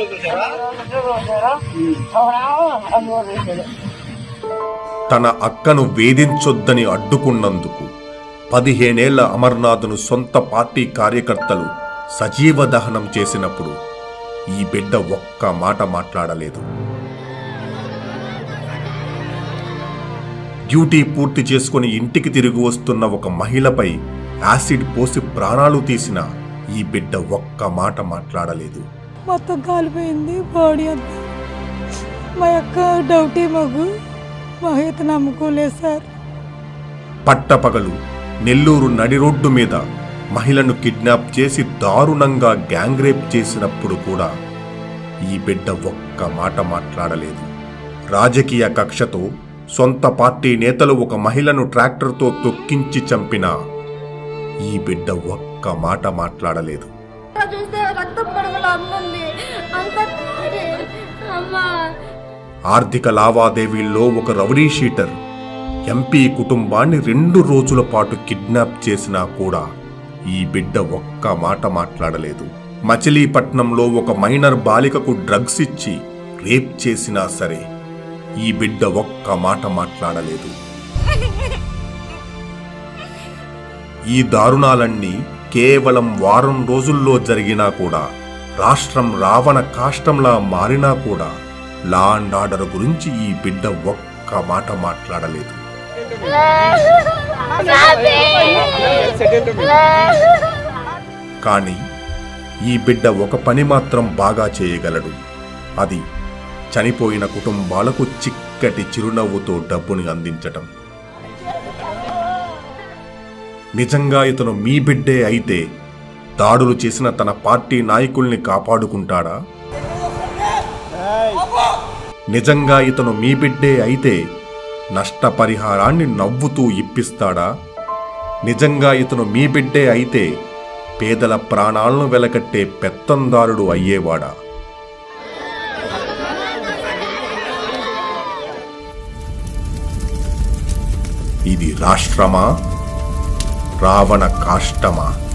తన అక్కను వేధించొద్దని అడ్డుకున్నందుకు పదిహేనేళ్ల అమర్నాథ్ను సొంత పార్టీ కార్యకర్తలు సజీవ దహనం చేసినప్పుడు ఈ బిడ్డ ఒక్క మాట మాట్లాడలేదు డ్యూటీ పూర్తి చేసుకుని ఇంటికి తిరిగి వస్తున్న ఒక మహిళపై యాసిడ్ పోసి ప్రాణాలు తీసిన ఈ బిడ్డ ఒక్క మాట మాట్లాడలేదు మొత్తం కాలిపోయింది బాడీ అంతా మా యొక్క డౌటీ మగు మా ఈత నమ్ముకోలేదు సార్ పట్టపగలు నెల్లూరు నడి రోడ్డు మీద మహిళను కిడ్నాప్ చేసి దారుణంగా గ్యాంగ్ రేప్ చేసినప్పుడు కూడా ఈ బిడ్డ ఒక్క మాట మాట్లాడలేదు రాజకీయ కక్షతో సొంత పార్టీ నేతలు ఒక మహిళను ట్రాక్టర్తో తొక్కించి చంపిన ఈ బిడ్డ ఒక్క మాట మాట్లాడలేదు చూస్తే రక్తం పడగల అమ్ముంది అంత కాడే అమ్మా ఆర్థిక లావాదేవీల్లో ఒక రౌడీ షీటర్ ఎంపీ కుటుంబాన్ని రెండు రోజుల పాటు కిడ్నాప్ చేసినా కూడా ఈ బిడ్డ ఒక్క మాట మాట్లాడలేదు మచిలీపట్నంలో ఒక మైనర్ బాలికకు డ్రగ్స్ ఇచ్చి రేప్ చేసినా సరే ఈ బిడ్డ ఒక్క మాట మాట్లాడలేదు ఈ దారుణాలన్నీ కేవలం వారం రోజుల్లో జరిగినా కూడా రాష్ట్రం రావణ కాష్టంలా మారినా కూడా లా అండ్ ఆర్డర్ గురించి ఈ బిడ్డ ఒక్క మాట మాట్లాడలేదు కానీ ఈ బిడ్డ ఒక పని మాత్రం బాగా చేయగలడు అది చనిపోయిన కుటుంబాలకు చిక్కటి చిరునవ్వుతో డబ్బుని అందించటం నిజంగా ఇతను మీ బిడ్డే అయితే దాడులు చేసిన తన పార్టీ నాయకుల్ని కాపాడుకుంటాడా నిజంగా ఇతను మీ బిడ్డే అయితే నష్టపరిహారాన్ని నవ్వుతూ ఇప్పిస్తాడా నిజంగా ఇతను మీ బిడ్డే అయితే పేదల ప్రాణాలను వెలకట్టే పెత్తందారుడు అయ్యేవాడా ఇది రాష్ట్రమా రావణ కాష్టమా